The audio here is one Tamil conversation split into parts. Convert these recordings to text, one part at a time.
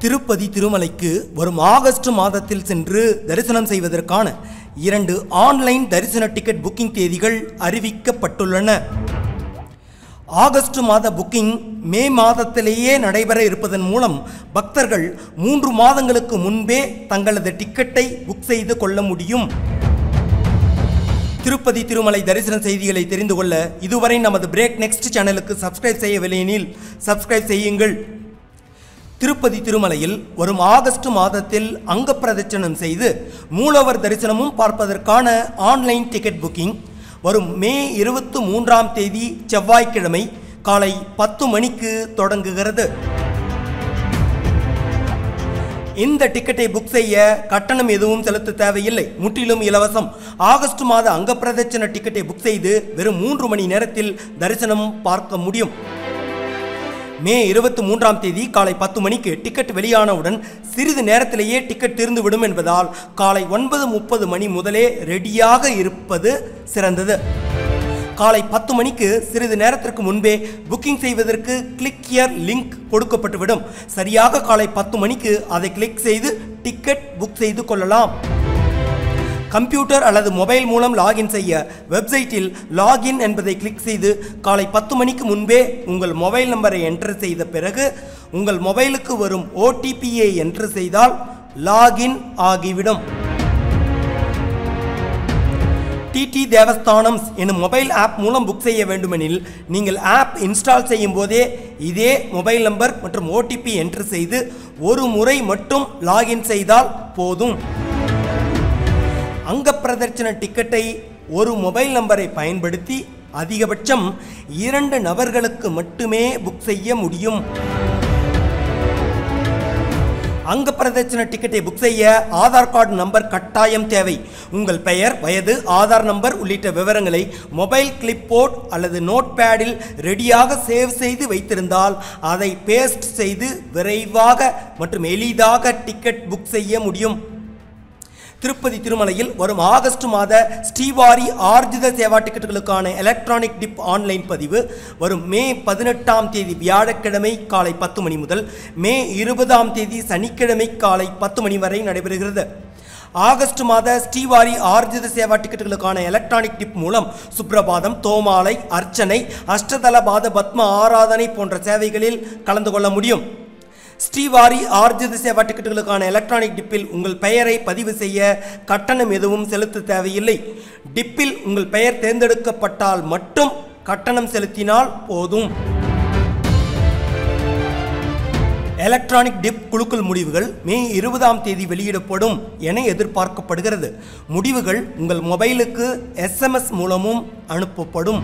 திருப்பதி திருமலைக்கு வரும் ஆகஸ்ட் மாதத்தில் சென்று தரிசனம் செய்வதற்கான இரண்டு ஆன்லைன் தரிசன டிக்கெட் புக்கிங் தேதிகள் அறிவிக்கப்பட்டுள்ளன ஆகஸ்ட் மாத புக்கிங் மே மாதத்திலேயே நடைபெற இருப்பதன் மூலம் பக்தர்கள் மூன்று மாதங்களுக்கு முன்பே தங்களது டிக்கெட்டை புக் செய்து கொள்ள முடியும் திருப்பதி திருமலை தரிசன செய்திகளை தெரிந்து கொள்ள இதுவரை நமது பிரேக் நெக்ஸ்ட் சேனலுக்கு சப்ஸ்கிரைப் செய்யவில்லையெனில் சப்ஸ்கிரைப் செய்யுங்கள் திருப்பதி திருமலையில் வரும் ஆகஸ்ட் மாதத்தில் அங்க பிரதட்சணம் செய்து மூலவர் தரிசனமும் பார்ப்பதற்கான ஆன்லைன் டிக்கெட் புக்கிங் வரும் மே இருபத்து மூன்றாம் தேதி செவ்வாய்க்கிழமை காலை பத்து மணிக்கு தொடங்குகிறது இந்த டிக்கெட்டை புக் செய்ய கட்டணம் எதுவும் செலுத்த தேவையில்லை முற்றிலும் இலவசம் ஆகஸ்ட் மாத அங்க பிரதட்சண டிக்கெட்டை புக் செய்து வெறும் மூன்று மணி நேரத்தில் தரிசனம் பார்க்க முடியும் மே இருபத்தி மூன்றாம் தேதி காலை பத்து மணிக்கு டிக்கெட் வெளியானவுடன் சிறிது நேரத்திலேயே டிக்கெட் தீர்ந்துவிடும் என்பதால் காலை ஒன்பது முப்பது மணி முதலே ரெடியாக இருப்பது சிறந்தது காலை பத்து மணிக்கு சிறிது நேரத்திற்கு முன்பே புக்கிங் செய்வதற்கு கிளிக் ஹியர் லிங்க் கொடுக்கப்பட்டுவிடும் சரியாக காலை பத்து மணிக்கு அதை கிளிக் செய்து டிக்கெட் புக் செய்து கொள்ளலாம் கம்ப்யூட்டர் அல்லது மொபைல் மூலம் லாகின் செய்ய வெப்சைட்டில் லாகின் என்பதை கிளிக் செய்து காலை பத்து மணிக்கு முன்பே உங்கள் மொபைல் நம்பரை என்டர் செய்த பிறகு உங்கள் மொபைலுக்கு வரும் ஓடிபியை என்டர் செய்தால் லாகின் ஆகிவிடும் டிடி தேவஸ்தானம்ஸ் எனும் மொபைல் ஆப் மூலம் புக் செய்ய வேண்டுமெனில் நீங்கள் ஆப் இன்ஸ்டால் செய்யும் போதே இதே மொபைல் நம்பர் மற்றும் ஓடிபி என்டர் செய்து ஒரு முறை மட்டும் லாகின் செய்தால் போதும் அங்க பிரதர்ச்சன டிக்கெட்டை ஒரு மொபைல் நம்பரை பயன்படுத்தி அதிகபட்சம் இரண்டு நபர்களுக்கு மட்டுமே புக் செய்ய முடியும் அங்க பிரதட்சண டிக்கெட்டை புக் செய்ய ஆதார் கார்டு நம்பர் கட்டாயம் தேவை உங்கள் பெயர் வயது ஆதார் நம்பர் உள்ளிட்ட விவரங்களை மொபைல் கிளிப்போர்ட் அல்லது நோட் பேடில் ரெடியாக சேவ் செய்து வைத்திருந்தால் அதை பேஸ்ட் செய்து விரைவாக மற்றும் எளிதாக டிக்கெட் புக் செய்ய முடியும் திருப்பதி திருமலையில் வரும் ஆகஸ்ட் மாத ஸ்ரீவாரி ஆர்ஜித சேவா டிக்கெட்டுகளுக்கான எலக்ட்ரானிக் டிப் ஆன்லைன் பதிவு வரும் மே பதினெட்டாம் தேதி வியாழக்கிழமை காலை பத்து மணி முதல் மே இருபதாம் தேதி சனிக்கிழமை காலை பத்து மணி வரை நடைபெறுகிறது ஆகஸ்ட் மாத ஸ்ரீவாரி ஆர்ஜித சேவா டிக்கெட்டுகளுக்கான எலக்ட்ரானிக் டிப் மூலம் சுப்ரபாதம் தோமாலை அர்ச்சனை அஷ்டதல பாத பத்ம ஆராதனை போன்ற சேவைகளில் கலந்து கொள்ள முடியும் ஸ்ரீவாரி ஆர்ஜித சேவா டிக்கெட்டுகளுக்கான எலக்ட்ரானிக் டிப்பில் உங்கள் பெயரை பதிவு செய்ய கட்டணம் எதுவும் செலுத்த தேவையில்லை டிப்பில் உங்கள் பெயர் தேர்ந்தெடுக்கப்பட்டால் மட்டும் கட்டணம் செலுத்தினால் போதும் எலக்ட்ரானிக் டிப் குழுக்கள் முடிவுகள் மே இருபதாம் தேதி வெளியிடப்படும் என எதிர்பார்க்கப்படுகிறது முடிவுகள் உங்கள் மொபைலுக்கு எஸ்எம்எஸ் மூலமும் அனுப்பப்படும்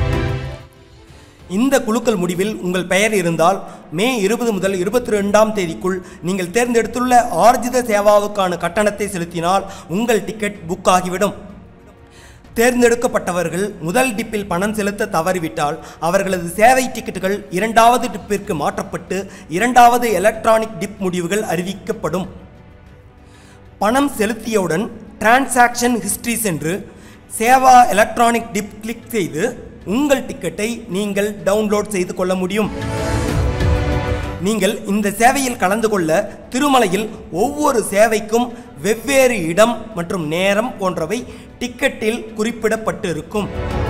இந்த குழுக்கள் முடிவில் உங்கள் பெயர் இருந்தால் மே இருபது முதல் இருபத்தி ரெண்டாம் தேதிக்குள் நீங்கள் தேர்ந்தெடுத்துள்ள ஆர்ஜித சேவாவுக்கான கட்டணத்தை செலுத்தினால் உங்கள் டிக்கெட் புக் ஆகிவிடும் தேர்ந்தெடுக்கப்பட்டவர்கள் முதல் டிப்பில் பணம் செலுத்த தவறிவிட்டால் அவர்களது சேவை டிக்கெட்டுகள் இரண்டாவது டிப்பிற்கு மாற்றப்பட்டு இரண்டாவது எலக்ட்ரானிக் டிப் முடிவுகள் அறிவிக்கப்படும் பணம் செலுத்தியவுடன் டிரான்சாக்ஷன் ஹிஸ்டரி சென்று சேவா எலக்ட்ரானிக் டிப் கிளிக் செய்து உங்கள் டிக்கெட்டை நீங்கள் டவுன்லோட் செய்து கொள்ள முடியும் நீங்கள் இந்த சேவையில் கலந்து கொள்ள திருமலையில் ஒவ்வொரு சேவைக்கும் வெவ்வேறு இடம் மற்றும் நேரம் போன்றவை டிக்கெட்டில் குறிப்பிடப்பட்டு இருக்கும்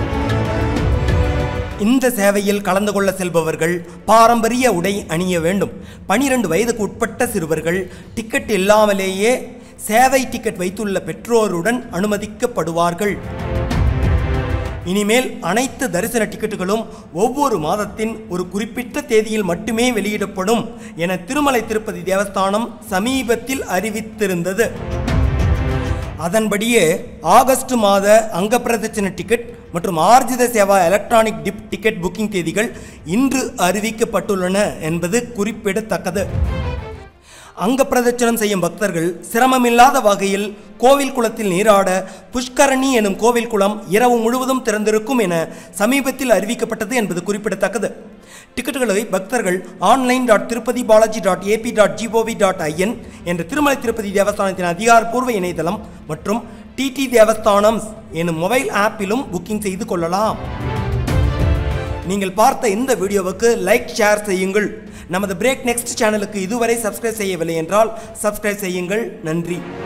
இந்த சேவையில் கலந்து கொள்ள செல்பவர்கள் பாரம்பரிய உடை அணிய வேண்டும் பனிரெண்டு வயதுக்கு உட்பட்ட சிறுவர்கள் டிக்கெட் இல்லாமலேயே சேவை டிக்கெட் வைத்துள்ள பெற்றோருடன் அனுமதிக்கப்படுவார்கள் இனிமேல் அனைத்து தரிசன டிக்கெட்டுகளும் ஒவ்வொரு மாதத்தின் ஒரு குறிப்பிட்ட தேதியில் மட்டுமே வெளியிடப்படும் என திருமலை திருப்பதி தேவஸ்தானம் சமீபத்தில் அறிவித்திருந்தது அதன்படியே ஆகஸ்ட் மாத அங்க பிரதட்சண டிக்கெட் மற்றும் ஆர்ஜித சேவா எலக்ட்ரானிக் டிப் டிக்கெட் புக்கிங் தேதிகள் இன்று அறிவிக்கப்பட்டுள்ளன என்பது குறிப்பிடத்தக்கது அங்க பிரதட்சணம் செய்யும் பக்தர்கள் சிரமமில்லாத வகையில் கோவில் குளத்தில் நீராட புஷ்கரணி எனும் கோவில் குளம் இரவு முழுவதும் திறந்திருக்கும் என சமீபத்தில் அறிவிக்கப்பட்டது என்பது குறிப்பிடத்தக்கது டிக்கெட்டுகளை பக்தர்கள் online dot Tirupati Balaji dot AP dot GOV dot IN என்ற திருமலை திருப்பதி தேவஸ்தானத்தின் அதிகாரப்பூர்வ இணையதளம் மற்றும் டிடி தேவஸ்தானம்ஸ் எனும் மொபைல் ஆப்பிலும் புக்கிங் செய்து கொள்ளலாம் நீங்கள் பார்த்த இந்த வீடியோவுக்கு லைக் ஷேர் செய்யுங்கள் நமது பிரேக் நெக்ஸ்ட் சேனலுக்கு இதுவரை சப்ஸ்கிரைப் செய்யவில்லை என்றால் சப்ஸ்கிரைப் செய்யுங்கள் நன்றி